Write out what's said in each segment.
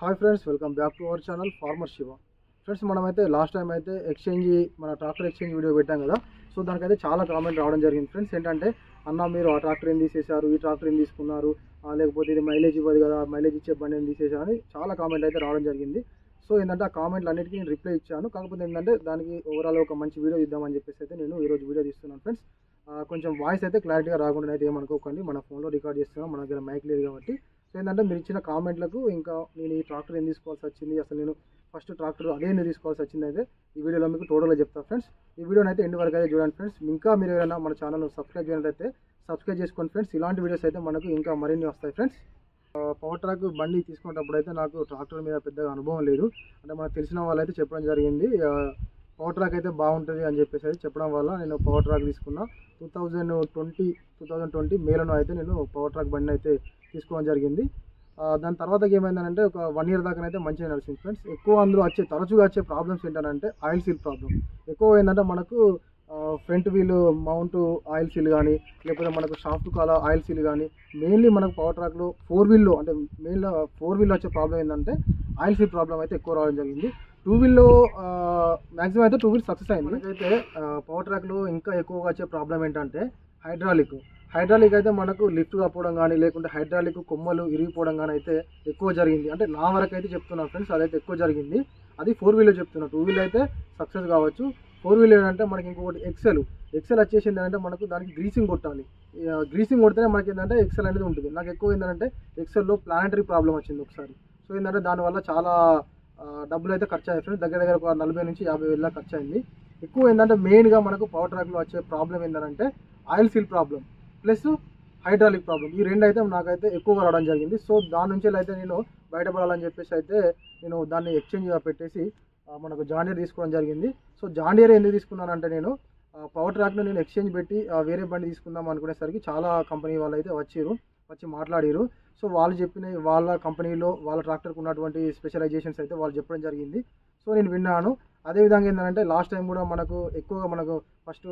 hi friends welcome back to our channel farmer Shiva friends మనమైతే last time అయితే exchange మన tractor exchange video పెట్టాం కదా సో దానికైతే చాలా కామెంట్ రావడం జరిగింది ఫ్రెండ్స్ ఏంటంటే అన్న మీరు ఆ ట్రాక్టర్ ఏం తీసేశారు ఈ ట్రాక్టర్ ఏం తీసుకున్నారు ఆ, లేకపోతే ఇది మైలేజ్ ఇవ్వదు కదా మైలేజ్ ఇచ్చే బండి ఏం తీసేశారు అని చాలా కామెంట్ అయితే రావడం జరిగింది సో ఏంటంటే ఆ కామెంట్లు అన్నిటికీ నేను రిప్లై ఇచ్చాను కాకపోతే ఏంటంటే దానికి ఓవరాల్ ఒక మంచి వీడియో ఇద్దామని చెప్పేసి అయితే నేను ఈరోజు వీడియో తీస్తున్నాను ఫ్రెండ్స్ ఆ, కొంచెం వాయిస్ అయితే క్లారిటీగా రాకుండా అయితే ఏమనుకోకండి మన ఫోన్లో రికార్డ్ చేస్తున్నాం మన దగ్గర మైక్ లేదు కాబట్టి సో ఏంటంటే మీరు ఇచ్చిన కామెంట్లకు ఇంకా నేను ఈ ట్రాక్టర్ ఏం తీసుకోవాల్సి వచ్చింది అసలు నేను ఫస్ట్ ట్రాక్టర్ అదే ఎందుకు తీసుకోవాల్సి వచ్చింది అయితే ఈ వీడియోలో మీకు టోటల్గా చెప్తాను ఫ్రెండ్స్ ఈ వీడియోని అయితే ఎండ్ వరకు అయితే చూడండి ఫ్రెండ్స్ ఇంకా మీరు ఏదైనా మన ఛానల్ సబ్స్క్రైబ్ చేయాలంటే సబ్స్క్రైబ్ చేసుకోండి ఫ్రెండ్స్ ఇలాంటి వీడియోస్ అయితే మనకు ఇంకా మరిన్ని వస్తాయి ఫ్రెండ్స్ పవర్ ట్రాక్ బండి తీసుకునేటప్పుడు అయితే నాకు ట్రాక్టర్ మీద పెద్దగా అనుభవం లేదు అంటే మనకు తెలిసిన వాళ్ళైతే చెప్పడం జరిగింది పవర్ ట్రాక్ అయితే బాగుంటుంది అని చెప్పేసి అయితే చెప్పడం వల్ల నేను పవర్ ట్రాక్ తీసుకున్నా two thousand twenty two thousand twenty మేలో అయితే నేను పవర్ ట్రాక్ బండి అయితే తీసుకోవడం జరిగింది ఆ, దాని తర్వాత ఏమైందంటే ఒక వన్ ఇయర్ దాకా అయితే మంచిగా నడిచింది ఫ్రెండ్స్ ఎక్కువ అందులో వచ్చే తరచుగా వచ్చే ప్రాబ్లమ్స్ ఏంటంటే ఆయిల్ సీల్ ప్రాబ్లం ఎక్కువ ఏంటంటే మనకు front wheel mount oil seal కానీ లేకపోతే మనకు షాఫ్ట్ కాల ఆయిల్ సీల్ కానీ మెయిన్లీ మనకు పవర్ ట్రాక్లో ఫోర్ వీల్లో అంటే మెయిన్ ఫోర్ వీల్లో వచ్చే ప్రాబ్లం ఏంటంటే ఆయిల్ సీల్ ప్రాబ్లం అయితే ఎక్కువ రావడం జరిగింది టూ వీల్లో మ్యాక్సిమం అయితే టూ వీల్ సక్సెస్ అయింది అయితే పవర్ ట్రాక్లో ఇంకా ఎక్కువగా వచ్చే ప్రాబ్లం ఏంటంటే హైడ్రాలిక్ హైడ్రాలిక్ అయితే మనకు లిఫ్ట్ కాకపోవడం కానీ లేకుంటే హైడ్రాలిక్ కొమ్మలు ఇరిగిపోవడం కానీ అయితే ఎక్కువ జరిగింది అంటే నా వరకు అయితే చెప్తున్నాను ఫ్రెండ్స్ అదైతే ఎక్కువ జరిగింది అది ఫోర్ వీలర్ చెప్తున్నా టూ వీల్ అయితే సక్సెస్ కావచ్చు ఫోర్ వీలర్ అంటే మనకి ఇంకొకటి ఎక్సెల్ ఎక్సెల్ వచ్చేసింది అంటే మనకు దానికి గ్రీసింగ్ కొట్టాలి గ్రీసింగ్ కొడితేనే మనకి ఏంటంటే ఎక్సెల్ అనేది ఉంటుంది నాకు ఎక్కువ ఏంటంటే ఎక్సెల్లో ప్లానటరీ ప్రాబ్లం వచ్చింది ఒకసారి సో ఏంటంటే దానివల్ల చాలా ఆ, డబ్బులు అయితే ఖర్చు అయ్యాయి ఫ్రెండ్స్ దగ్గర దగ్గర ఒక నలభై నుంచి యాభై వేల దాకా ఖర్చు అయింది ఎక్కువ ఏంటంటే మెయిన్గా మనకు పవర్ ట్రాక్లో వచ్చే ప్రాబ్లం ఏంటంటే oil seal problem plus hydraulic problem ఈ రెండు అయితే నాకైతే ఎక్కువగా రావడం జరిగింది సో దాని నుంచి అయితే నేను బయటపడాలని చెప్పేసి అయితే నేను దాన్ని ఎక్స్చేంజ్ పెట్టేసి ఆ, మనకు జాండియర్ తీసుకోవడం జరిగింది సో జాండియర్ ఎందుకు తీసుకున్నానంటే నేను పవర్ ట్రాక్ను నేను ఎక్స్చేంజ్ పెట్టి ఆ, వేరే బండి తీసుకుందాం అనుకునేసరికి చాలా కంపెనీ వాళ్ళు అయితే వచ్చారు వచ్చి మాట్లాడారు సో వాళ్ళు చెప్పిన వాళ్ళ కంపెనీలో వాళ్ళ ట్రాక్టర్కి ఉన్నటువంటి స్పెషలైజేషన్స్ అయితే వాళ్ళు చెప్పడం జరిగింది సో నేను విన్నాను అదేవిధంగా ఏంటంటే లాస్ట్ టైం కూడా మనకు ఎక్కువగా మనకు ఫస్ట్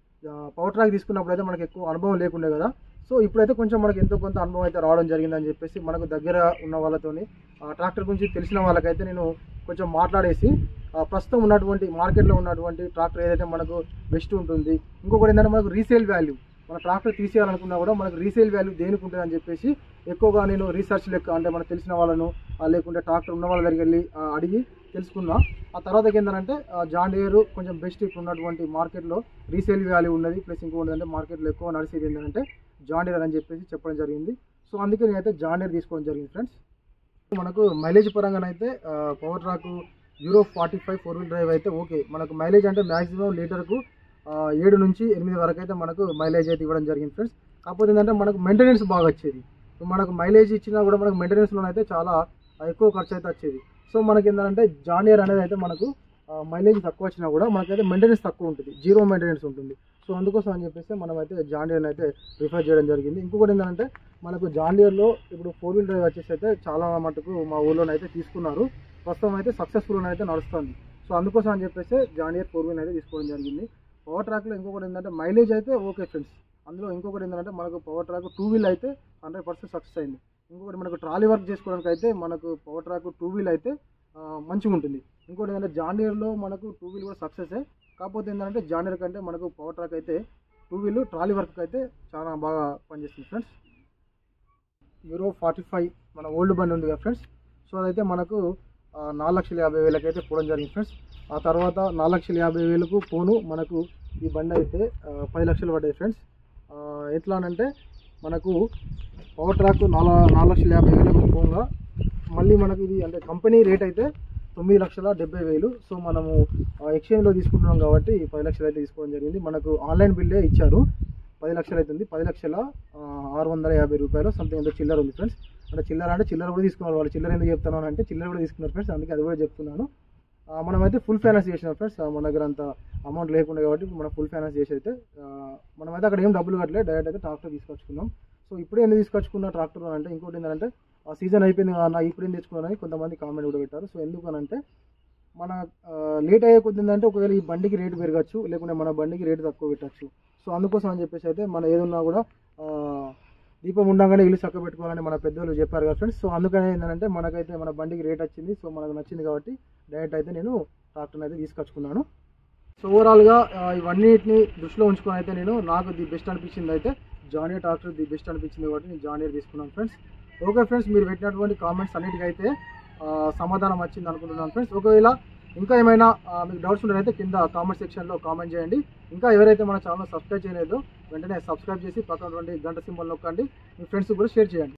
పవర్ ట్రాక్ తీసుకున్నప్పుడు అయితే మనకు ఎక్కువ అనుభవం లేకుండే కదా సో ఇప్పుడైతే కొంచెం మనకు ఎంతో కొంత అనుభవం అయితే రావడం జరిగిందని చెప్పేసి మనకు దగ్గర ఉన్న వాళ్ళతోని ఆ ట్రాక్టర్ గురించి తెలిసిన వాళ్ళకైతే నేను కొంచెం మాట్లాడేసి ఆ ప్రస్తుతం ఉన్నటువంటి మార్కెట్లో ఉన్నటువంటి ట్రాక్టర్ ఏదైతే మనకు బెస్ట్ ఉంటుంది ఇంకొకటి ఏంటంటే మనకు రీసేల్ వాల్యూ మన ట్రాక్టర్ తీసేయాలనుకున్నా కూడా మనకు రీసేల్ వాల్యూ దేనికి ఉంటుంది అని చెప్పేసి ఎక్కువగా నేను రీసెర్చ్ లెక్క అంటే మనకు తెలిసిన వాళ్ళను ఆ లేకుంటే ట్రాక్టర్ ఉన్న వాళ్ళ దగ్గరికి వెళ్ళి ఆ, అడిగి తెలుసుకున్నా ఆ తర్వాత ఏంటంటే జాన్ డేర్ కొంచెం బెస్ట్ ఇప్పుడు ఉన్నటువంటి మార్కెట్లో రీసేల్ వాల్యూ ఉన్నది ప్లస్ ఇంకోటి అంటే మార్కెట్లో ఎక్కువ నడిచేది ఏంటంటే జాన్ డేర్ అని చెప్పేసి చెప్పడం జరిగింది సో అందుకే నేనైతే జాన్ డేర్ తీసుకోవడం జరిగింది ఫ్రెండ్స్ మనకు మైలేజ్ పరంగానైతే power track Euro forty five four wheel drive అయితే ఓకే మనకు మైలేజ్ అంటే మ్యాక్సిమం లీటర్కు ఆ, ఏడు నుంచి ఎనిమిది వరకు అయితే మనకు మైలేజ్ అయితే ఇవ్వడం జరిగింది ఫ్రెండ్స్ కాకపోతే ఏంటంటే మనకు మెయింటెనెన్స్ బాగా వచ్చేది ఇప్పుడు మనకు మైలేజ్ ఇచ్చినా కూడా మనకు మెయింటెనెన్స్లో అయితే చాలా ఎక్కువ ఖర్చు అయితే వచ్చేది సో మనకి ఏంటంటే జానియర్ అనేది అయితే మనకు మైలేజ్ తక్కువ వచ్చినా కూడా మనకైతే మెయింటెనెన్స్ తక్కువ ఉంటుంది జీరో మెయింటెనెన్స్ ఉంటుంది సో అందుకోసం అని చెప్పేసి మనం అయితే జాండియర్ని అయితే రిఫర్ చేయడం జరిగింది ఇంకొకటి ఏంటంటే మనకు జాండియర్లో ఇప్పుడు ఫోర్ వీల్ డ్రైవ్ వచ్చేసి అయితే చాలా మటుకు మా ఊళ్ళోనైతే తీసుకున్నారు ప్రస్తుతం అయితే సక్సెస్ఫుల్ అయితే నడుస్తుంది సో అందుకోసం అని చెప్పేసి జాండియర్ ఫోర్ వీల్ అయితే తీసుకోవడం జరిగింది పవర్ ట్రాక్లో ఇంకొకటి ఏంటంటే మైలేజ్ అయితే ఓకే ఫ్రెండ్స్ అందులో ఇంకొకటి ఏంటంటే మనకు పవర్ ట్రాక్ టూ వీల్ అయితే హండ్రెడ్ పర్సెంట్ సక్సెస్ అయింది ఇంకొకటి మనకు ట్రాలీ వర్క్ చేసుకోవడానికి అయితే మనకు పవర్ ట్రాక్ టూ వీల్ అయితే ఆ, మంచిగా ఉంటుంది ఇంకోటి ఏంటంటే జాండియర్లో మనకు టూ వీల్ కూడా సక్సెస్ కాకపోతే ఏంటంటే జాండియర్ కంటే మనకు పవర్ ట్రాక్ అయితే టూ వీల్ ట్రాలీ వర్క్ అయితే చాలా బాగా పనిచేస్తుంది ఫ్రెండ్స్ యూరో ఫార్టీ ఫైవ్ మన ఓల్డ్ బండి ఉంది కదా ఫ్రెండ్స్ సో అదైతే మనకు ఆ, నాలుగు లక్షల యాభై వేలకి అయితే పోవడం జరిగింది ఫ్రెండ్స్ ఆ తర్వాత నాలుగు లక్షల యాభై వేలకు పోను మనకు ఈ బండి అయితే ఆ, పది లక్షలు పడ్డాయి ఫ్రెండ్స్ ఆ, ఎట్లా అనంటే మనకు పవర్ ట్రాక్ నాలుగు నాలుగు లక్షల యాభై వేలకు పోగా మళ్ళీ మనకి ఇది అంటే కంపెనీ రేట్ అయితే తొమ్మిది లక్షల డెబ్బై వేలు సో మనము ఎక్స్చేంజ్లో తీసుకుంటున్నాం కాబట్టి ఈ పది లక్షలు అయితే తీసుకోవడం జరిగింది మనకు ఆన్లైన్ బిల్లే ఇచ్చారు పది లక్షలు అవుతుంది పది లక్షల ఆ, ఆరు వందల యాభై రూపాయలు సంథింగ్ ఎంతో చిల్లర ఉంది ఫ్రెండ్స్ అంటే చిల్లర అంటే చిల్లర కూడా తీసుకున్నారు వాళ్ళు చిల్లర ఎందుకు చెప్తున్నాను అంటే చిల్లర కూడా తీసుకున్నారు ఫ్రెండ్స్ అందుకే అది కూడా చెప్తున్నాను ఆ, మనమైతే ఫుల్ ఫైనాన్స్ చేసినాం ఫ్రెండ్స్ ఆ, మన దగ్గర అంత అమౌంట్ లేకుండా కాబట్టి మనం ఫుల్ ఫైనాన్స్ చేసి అయితే ఆ, మనమైతే అక్కడ ఏం డబ్బులు కట్టలేదు డైరెక్ట్ అయితే ట్రాక్టర్ తీసుకొచ్చుకున్నాం సో ఇప్పుడే ఎందుకు తీసుకొచ్చుకున్న ట్రాక్టర్ అంటే ఇంకోటి ఏంటంటే ఆ సీజన్ అయిపోయింది కదా అన్న ఇప్పుడు ఏం తెచ్చుకున్నానని కొంతమంది కామెంట్ కూడా పెట్టారు సో ఎందుకు అని అంటే మన లేట్ అయ్యే కొద్ది ఏంటంటే ఒకవేళ ఈ బండికి రేటు పెరగచ్చు లేకుంటే మన బండికి రేటు తక్కువ పెట్టచ్చు సో అందుకోసం అని చెప్పేసి అయితే మనం ఏదున్నా కూడా ఆ, దీపం ఉండగానే ఇల్లు చక్క పెట్టుకోవాలని మన పెద్దోళ్ళు చెప్పారు కదా ఫ్రెండ్స్ సో అందుకని ఏంటంటే మనకైతే మన బండికి రేట్ వచ్చింది సో మనకు నచ్చింది కాబట్టి డైరెక్ట్ అయితే నేను ట్రాక్టర్ని అయితే తీసుకొచ్చుకున్నాను సో ఓవరాల్గా ఆ, ఇవన్నిటిని దృష్టిలో ఉంచుకొని అయితే నేను నాకు ది బెస్ట్ అనిపించింది అయితే జానియర్ ట్రాక్టర్ ది బెస్ట్ అనిపించింది కాబట్టి నేను జానియర్ తీసుకున్నాను ఫ్రెండ్స్ ఓకే ఫ్రెండ్స్ మీరు పెట్టినటువంటి కామెంట్స్ అన్నిటికైతే ఆ, సమాధానం వచ్చింది అనుకుంటున్నాను ఫ్రెండ్స్ ఒకవేళ ఇంకా ఏమైనా ఆ, మీకు డౌట్స్ ఉన్నట్లయితే కింద కామెంట్ సెక్షన్లో కామెంట్ చేయండి ఇంకా ఎవరైతే మన ఛానల్ సబ్స్క్రైబ్ చేయలేదో వెంటనే సబ్స్క్రైబ్ చేసి పక్కన గంట సింబల్ నొక్కండి మీ ఫ్రెండ్స్ కూడా షేర్ చేయండి